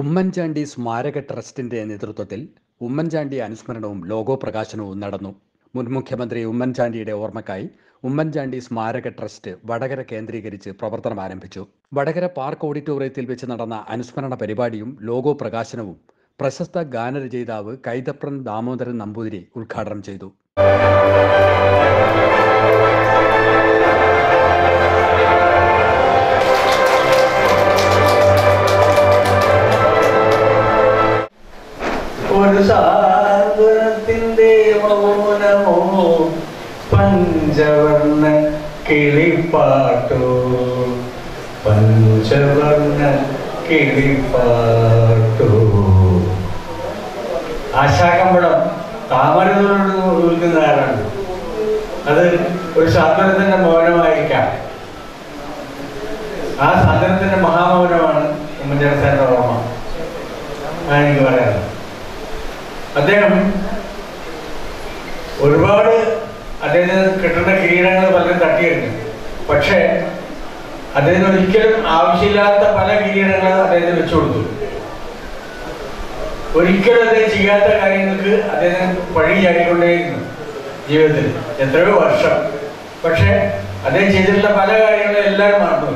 ഉമ്മൻചാണ്ടി സ്മാരക ട്രസ്റ്റിന്റെ നേതൃത്വത്തിൽ ഉമ്മൻചാണ്ടി അനുസ്മരണവും ലോഗോ പ്രകാശനവും നടന്നു മുൻ മുഖ്യമന്ത്രി ഉമ്മൻചാണ്ടിയുടെ ഓർമ്മയ്ക്കായി ഉമ്മൻചാണ്ടി സ്മാരക ട്രസ്റ്റ് വടകര കേന്ദ്രീകരിച്ച് പ്രവർത്തനം ആരംഭിച്ചു വടകര പാർക്ക് ഓഡിറ്റോറിയത്തിൽ വെച്ച് നടന്ന അനുസ്മരണ പരിപാടിയും ലോഗോ പ്രകാശനവും പ്രശസ്ത ഗാനരചയിതാവ് കൈതപ്രൻ ദാമോദരൻ നമ്പൂതിരി ഉദ്ഘാടനം ചെയ്തു ഒരു സാഗരത്തിന്റെ മൗനമോ പഞ്ചവർണ്ണ കിളിപ്പാട്ടോ പഞ്ചവർണ്ണ കിളിപ്പാട്ടോ ആശാകമ്പളം താമരത്തോട് നിൽക്കുന്ന ആരാണ് അത് ഒരു സാന്ത്വനത്തിന്റെ മൗനമായിരിക്കാം ആ സാന്ത്വനത്തിന്റെ മഹാമൗനമാണ് ഉമ്മൻചാണ്ടി സാറിന്റെ ഓർമ്മ അതാണ് എനിക്ക് പറയാനുള്ളത് അദ്ദേഹം ഒരുപാട് അദ്ദേഹത്തിന് കിട്ടുന്ന കിരീടങ്ങൾ പലരും തട്ടിയിരുന്നു പക്ഷേ അദ്ദേഹത്തിന് ഒരിക്കലും ആവശ്യമില്ലാത്ത പല കിരീടങ്ങളും അദ്ദേഹത്തിന് വെച്ചു കൊടുത്തു ഒരിക്കലും അദ്ദേഹം ചെയ്യാത്ത കാര്യങ്ങൾക്ക് അദ്ദേഹം വഴി ചാടിക്കൊണ്ടേയിരുന്നു ജീവിതത്തിൽ എത്രയോ വർഷം പക്ഷേ അദ്ദേഹം ചെയ്തിട്ടുള്ള പല കാര്യങ്ങളും എല്ലാവരും മറന്നു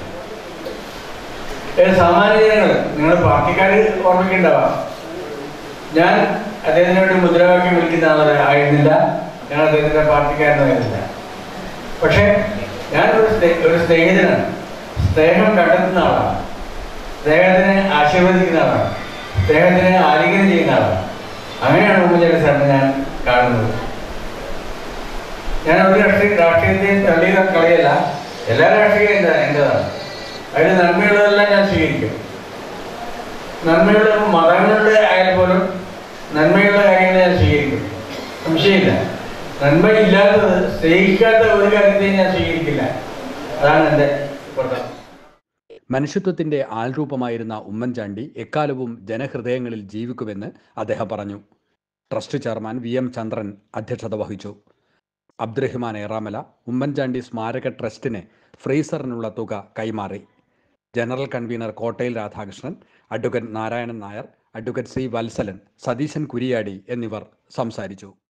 സാമാന്യ ജനങ്ങൾ നിങ്ങൾ പാർട്ടിക്കാർ ഓർമ്മിക്കുണ്ടാവാം ഞാൻ അദ്ദേഹത്തിന് വേണ്ടി മുദ്രാവാക്യം വിളിക്കുന്ന ആളെ ആയിരുന്നില്ല ഞാൻ അദ്ദേഹത്തിന്റെ പാർട്ടിക്കാരനായിരുന്നില്ല പക്ഷേ ഞാൻ ഒരു സ്നേ- ഒരു സ്നേഹിതനാണ് സ്നേഹം കണ്ടെത്തുന്ന ആളാണ് സ്നേഹത്തിനെ ആശീർവദിക്കുന്ന ആളാണ് സ്നേഹത്തിനെ ആലിംഗനം ചെയ്യുന്ന ആളാണ് അങ്ങനെയാണ് ഉമ്മൻചാണ്ടി സാറിനെ ഞാൻ കാണുന്നത് ഞാൻ ഒരു രാഷ്ട്രീയ രാഷ്ട്രീയത്തെയും തള്ളിയ കളിയല്ല എല്ലാ രാഷ്ട്രീയം എൻ്റെ എൻ്റെതാണ് അതിൽ നന്മയുള്ളതെല്ലാം ഞാൻ സ്വീകരിക്കും നന്മയുള്ള മതങ്ങളുടെ ആയാൽ പോലും നന്മയുള്ള കാര്യങ്ങൾ ഞാൻ സ്വീകരിക്കും സംശയമില്ല നന്മയില്ലാത്തത് സ്നേഹിക്കാത്ത ഒരു കാര്യത്തെയും ഞാൻ സ്വീകരിക്കില്ല അതാണ് എൻ്റെ വ്രതം മനുഷ്യത്വത്തിന്റെ ആൾരൂപമായിരുന്ന ഉമ്മൻചാണ്ടി എക്കാലവും ജനഹൃദയങ്ങളിൽ ജീവിക്കുമെന്ന് അദ്ദേഹം പറഞ്ഞു trust chairman V M Chandran അധ്യക്ഷത വഹിച്ചു അബ്ദുറഹിമാൻ ഏറാമല ഉമ്മൻചാണ്ടി സ്മാരക ട്രസ്റ്റിന് ഫ്രീസറിനുള്ള തുക കൈമാറി general convener Kottayil Radhakrishnan advocate Narayanan Nair advocate C Vatsalan Satheesan Kuriyadi എന്നിവർ സംസാരിച്ചു